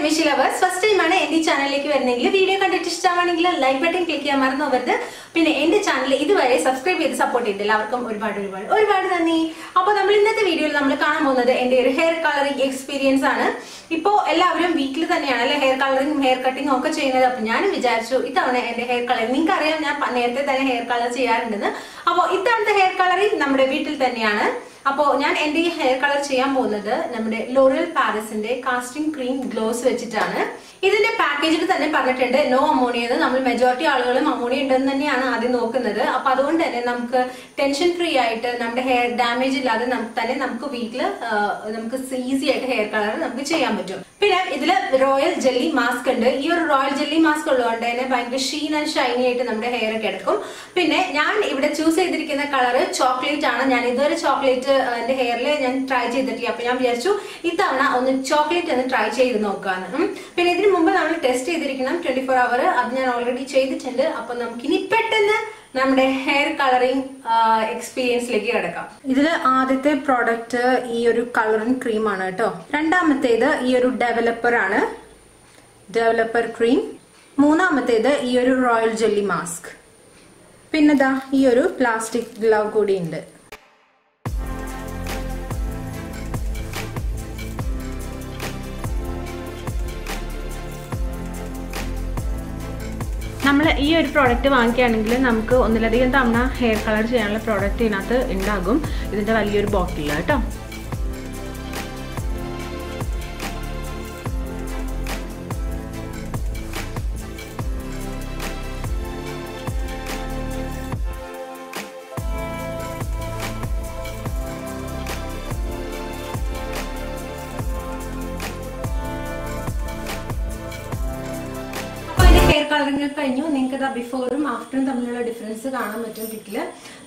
Fish lovers first ടൈമാണ് എന്റെ ഈ ചാനലിലേക്ക് വരുന്നെങ്കിൽ വീഡിയോ കണ്ടിട്ട് ഇഷ്ടമാണെങ്കിൽ ലൈക്ക് ബട്ടൺ ക്ലിക്ക് ചെയ്യാൻ മറന്നു പോകരുത് പിന്നെ എന്റെ ചാനൽ ഇതുവരെ സബ്സ്ക്രൈബ് ചെയ്ത് സപ്പോർട്ട് ചെയ്തില്ല എല്ലാവർക്കും ഒരുപാട് ഒരുപാട് ഒരുപാട് നന്ദി അപ്പൊ നമ്മൾ ഇന്നത്തെ വീഡിയോയിൽ നമ്മൾ കാണാൻ പോകുന്നത് എന്റെ ഒരു ഹെയർ കളറിംഗ് എക്സ്പീരിയൻസ് ആണ് ഇപ്പോ എല്ലാവരും വീട്ടിൽ തന്നെയാണ് അല്ലെ ഹെയർ കളറിംഗും ഹെയർ കട്ടിങ്ങും ഒക്കെ ചെയ്യുന്നത് അപ്പൊ ഞാൻ വിചാരിച്ചു ഇത്തവണ എന്റെ ഹെയർ കളർ നിങ്ങൾക്ക് അറിയാം ഞാൻ പ- നേരത്തെ തന്നെ ഹെയർ കളർ ചെയ്യാറുണ്ടെന്ന് അപ്പോൾ ഇത്തവണത്തെ ഹെയർ കളറിംഗ് നമ്മുടെ വീട്ടിൽ തന്നെയാണ് അപ്പോൾ ഞാൻ എന്റെ ഈ ഹെയർ കളർ ചെയ്യാൻ പോകുന്നത് നമ്മുടെ ലോറിയൽ പാരസിന്റെ കാസ്റ്റിംഗ് ക്രീം ഗ്ലോസ് വെച്ചിട്ടാണ് ഇതിന്റെ പാക്കേജിൽ തന്നെ പറഞ്ഞിട്ടുണ്ട് നോ അമോണിയ എന്ന് നമ്മൾ മെജോറിറ്റി ആളുകളും അമോണിയ ഉണ്ടെന്ന് തന്നെയാണ് ആദ്യം നോക്കുന്നത് അപ്പൊ അതുകൊണ്ട് തന്നെ നമുക്ക് ടെൻഷൻ ഫ്രീ ആയിട്ട് നമ്മുടെ ഹെയർ ഡാമേജ് ഇല്ലാതെ നമുക്ക് തന്നെ നമുക്ക് വീട്ടില് നമുക്ക് ഈസി ആയിട്ട് ഹെയർ കളർ നമുക്ക് ചെയ്യാൻ പറ്റും പിന്നെ ഇതില് റോയൽ ജെല്ലി മാസ്ക് ഉണ്ട് ഈ ഒരു റോയൽ ജെല്ലി മാസ്ക് ഉള്ളതുകൊണ്ട് തന്നെ ഭയങ്കര ഷീൻ ആൻഡ് ഷൈനി ആയിട്ട് നമ്മുടെ ഹെയർ ഒക്കെ എടുക്കും പിന്നെ ഞാൻ ഇവിടെ ചൂസ് ചെയ്തിരിക്കുന്ന കളർ ചോക്ലേറ്റ് ആണ് ഞാൻ ഇതുവരെ ചോക്ലേറ്റ് എന്റെ ഹെയറിൽ ഞാൻ ട്രൈ ചെയ്തിട്ടില്ല അപ്പൊ ഞാൻ വിചാരിച്ചു ഇത്തവണ ഒന്ന് ചോക്ലേറ്റ് ഒന്ന് ട്രൈ ചെയ്ത് നോക്കാന്ന് ഉം. പിന്നെ ഇതിന് മുമ്പ് നമ്മൾ ടെസ്റ്റ് ചെയ്തിരിക്കണം ട്വന്റി ഫോർ അവർ അത് ഞാൻ ഓൾറെഡി ചെയ്തിട്ടുണ്ട് അപ്പൊ നമുക്ക് ഇനി പെട്ടെന്ന് നമ്മുടെ ഹെയർ കളറിംഗ് എക്സ്പീരിയൻസിലേക്ക് കിടക്കാം ഇതിൽ ആദ്യത്തെ പ്രോഡക്റ്റ് ഈ ഒരു കളറിംഗ് ക്രീം ആണ് കേട്ടോ രണ്ടാമത്തേത് ഈ ഒരു ഡെവലപ്പർ ആണ് ഡെവലപ്പർ ക്രീം മൂന്നാമത്തേത് ഈ ഒരു റോയൽ ജെല്ലി മാസ്ക് പിന്നെതാ ഈ ഒരു പ്ലാസ്റ്റിക് ഗ്ലവ് കൂടി ഉണ്ട് നമ്മൾ ഈ ഒരു പ്രോഡക്റ്റ് വാങ്ങിക്കുകയാണെങ്കിൽ നമുക്ക് ഒന്നിലധികം തവണ ഹെയർ കളർ ചെയ്യാനുള്ള പ്രോഡക്റ്റ് ഇതിനകത്ത് ഉണ്ടാകും ഇതിന്റെ വലിയൊരു ബോട്ടിൽ കേട്ടോ അപ്പൊ അതിന്റെ ഹെയർ കളറിംഗ് കഴിഞ്ഞു നിങ്ങൾക്ക് ഇതാ ബിഫോറും ആഫ്റ്ററും തമ്മിലുള്ള ഡിഫറൻസ് കാണാൻ പറ്റും പിക്കില്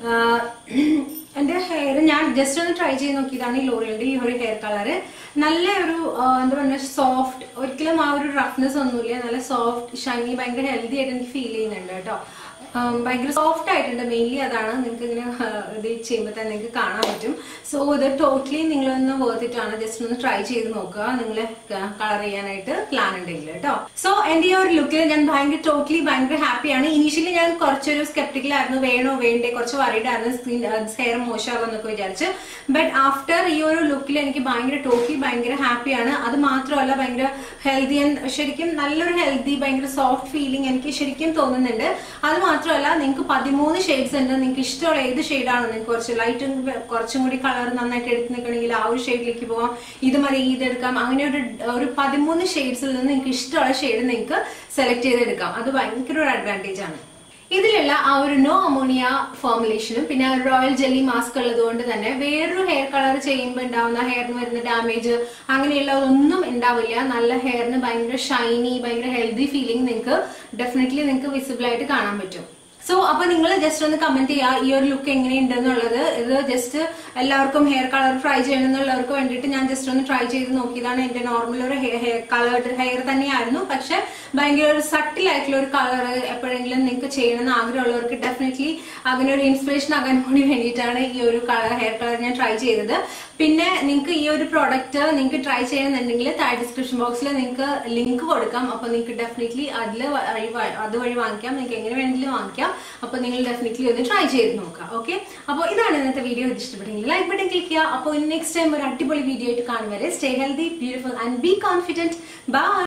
എന്റെ ഹെയർ ഞാൻ ജസ്റ്റ് ഒന്ന് ട്രൈ ചെയ്ത് നോക്കിയതാണ് ഈ ലോറിയുടെ ഈ ഒരു ഹെയർ കളറ് നല്ല ഒരു ആ, എന്താ പറയുക സോഫ്റ്റ് ഒരിക്കലും ആ ഒരു റഫ്നെസ് ഒന്നുമില്ല നല്ല സോഫ്റ്റ് ഷൈനി ഭയങ്കര ഹെൽത്തി ആയിട്ട് എനിക്ക് ഫീൽ ചെയ്യുന്നുണ്ട് കേട്ടോ ഉം, ഭയങ്കര സോഫ്റ്റ് ആയിട്ടുണ്ട് മെയിൻലി അതാണ് നിങ്ങൾക്ക് ഇങ്ങനെ ആ, ഇത് ചെയ്യുമ്പോൾ തന്നെ നിങ്ങൾക്ക് കാണാൻ പറ്റും സോ ഇത് ടോട്ടലി നിങ്ങളൊന്ന് വേർത്തിട്ടാണ് ജസ്റ്റ് ഒന്ന് ട്രൈ ചെയ്ത് നോക്കുക നിങ്ങൾ കളർ ചെയ്യാനായിട്ട് പ്ലാൻ ഉണ്ടെങ്കിൽ കേട്ടോ സോ എന്റെ ഈ ഒരു ലുക്കിൽ ഞാൻ ഭയങ്കര ടോട്ടലി ഭയങ്കര ഹാപ്പിയാണ് ഇനീഷ്യലി ഞാൻ കുറച്ചൊരു സ്കെപ്റ്റിക്കലായിരുന്നു വേണോ വേണ്ടേ കുറച്ച് വറീഡ് ആയിരുന്നു സ്കിൻ ഹെയർ മോശമാകുമെന്നൊക്കെ വിചാരിച്ച് ബട്ട് ആഫ്റ്റർ ഈ ഒരു ലുക്കിൽ എനിക്ക് ഭയങ്കര ടോട്ടലി ഭയങ്കര ഹാപ്പിയാണ് അത് മാത്രമല്ല ഭയങ്കര ഹെൽത്തി ആൻഡ് ശരിക്കും നല്ലൊരു ഹെൽത്തി ഭയങ്കര സോഫ്റ്റ് ഫീലിംഗ് എനിക്ക് ശരിക്കും തോന്നുന്നുണ്ട് അത് മാത്രമല്ല നിങ്ങൾക്ക് പതിമൂന്ന് ഷെയ്ഡ്സ് ഉണ്ട് നിങ്ങൾക്ക് ഇഷ്ടമുള്ള ഏത് ഷെയ്ഡാണോ നിങ്ങൾക്ക് കുറച്ച് ലൈറ്റും കുറച്ചും കൂടി കളർ നന്നായിട്ട് എടുത്ത് നിൽക്കണമെങ്കിൽ ആ ഒരു ഷെയ്ഡിലേക്ക് പോവാം ഇത് മതി ഇതെടുക്കാം അങ്ങനെ ഒരു ഒരു പതിമൂന്ന് ഷെയ്ഡ്സിൽ നിന്ന് നിങ്ങൾക്ക് ഇഷ്ടമുള്ള ഷെയ്ഡ് നിങ്ങൾക്ക് സെലക്ട് ചെയ്തെടുക്കാം അത് ഭയങ്കര ഒരു അഡ്വാൻറ്റേജ് ആണ് ഇതിലുള്ള ആ ഒരു നോ അമോണിയ ഫോർമുലേഷനും പിന്നെ റോയൽ ജെല്ലി മാസ്ക് ഉള്ളത് കൊണ്ട് തന്നെ വേറൊരു ഹെയർ കളർ ചെയ്യുമ്പോൾ ഉണ്ടാവുന്ന ഹെയറിന് വരുന്ന ഡാമേജ് അങ്ങനെയുള്ള ഒന്നും ഉണ്ടാവില്ല നല്ല ഹെയറിന് ഭയങ്കര ഷൈനി ഭയങ്കര ഹെൽത്തി ഫീലിംഗ് നിങ്ങൾക്ക് ഡെഫിനറ്റ്ലി നിങ്ങൾക്ക് വിസിബിൾ ആയിട്ട് കാണാൻ പറ്റും സോ അപ്പൊ നിങ്ങൾ ജസ്റ്റ് ഒന്ന് കമന്റ് ചെയ്യുക ഈ ഒരു ലുക്ക് എങ്ങനെയുണ്ട് എന്നുള്ളത് ഇത് ജസ്റ്റ് എല്ലാവർക്കും ഹെയർ കളർ ട്രൈ ചെയ്യണം എന്നുള്ളവർക്ക് വേണ്ടിയിട്ട് ഞാൻ ജസ്റ്റ് ഒന്ന് ട്രൈ ചെയ്ത് നോക്കിയതാണ് എന്റെ നോർമൽ ഒരു ഹെയർ കളേർഡ് ഹെയർ തന്നെയായിരുന്നു പക്ഷെ ഭയങ്കര ഒരു സട്ടിൽ ആയിട്ടുള്ള ഒരു കളർ എപ്പോഴെങ്കിലും നിങ്ങൾക്ക് ചെയ്യണമെന്ന് ആഗ്രഹമുള്ളവർക്ക് ഡെഫിനറ്റ്ലി അങ്ങനെ ഒരു ഇൻസ്പിറേഷൻ ആകാൻ കൂടി വേണ്ടിയിട്ടാണ് ഈ ഒരു കളർ ഹെയർ കളർ ഞാൻ ട്രൈ ചെയ്തത് പിന്നെ നിങ്ങൾക്ക് ഈ ഒരു പ്രോഡക്റ്റ് നിങ്ങൾക്ക് ട്രൈ ചെയ്യണമെന്നുണ്ടെങ്കിൽ താഴെ ഡിസ്ക്രിപ്ഷൻ ബോക്സിൽ നിങ്ങൾക്ക് ലിങ്ക് കൊടുക്കാം അപ്പൊ നിങ്ങൾക്ക് ഡെഫിനറ്റ്ലി അതിൽ വഴി വാ- അതുവഴി വാങ്ങിക്കാം നിങ്ങൾക്ക് എങ്ങനെ വേണമെങ്കിലും വാങ്ങിക്കാം അപ്പൊ നിങ്ങൾ ഡെഫിനറ്റ്ലി ഒന്ന് ട്രൈ ചെയ്ത് നോക്കാം ഓക്കെ അപ്പോൾ ഇതാണ് ഇന്നത്തെ വീഡിയോ ഇത് ഇഷ്ടപ്പെട്ടെങ്കിൽ ലൈക്ക് ബട്ടൺ ക്ലിക്ക് ചെയ്യുക അപ്പോൾ നെക്സ്റ്റ് ടൈം ഒരു അടിപൊളി വീഡിയോ ആയിട്ട് കാണും വരെ stay healthy beautiful and be confident by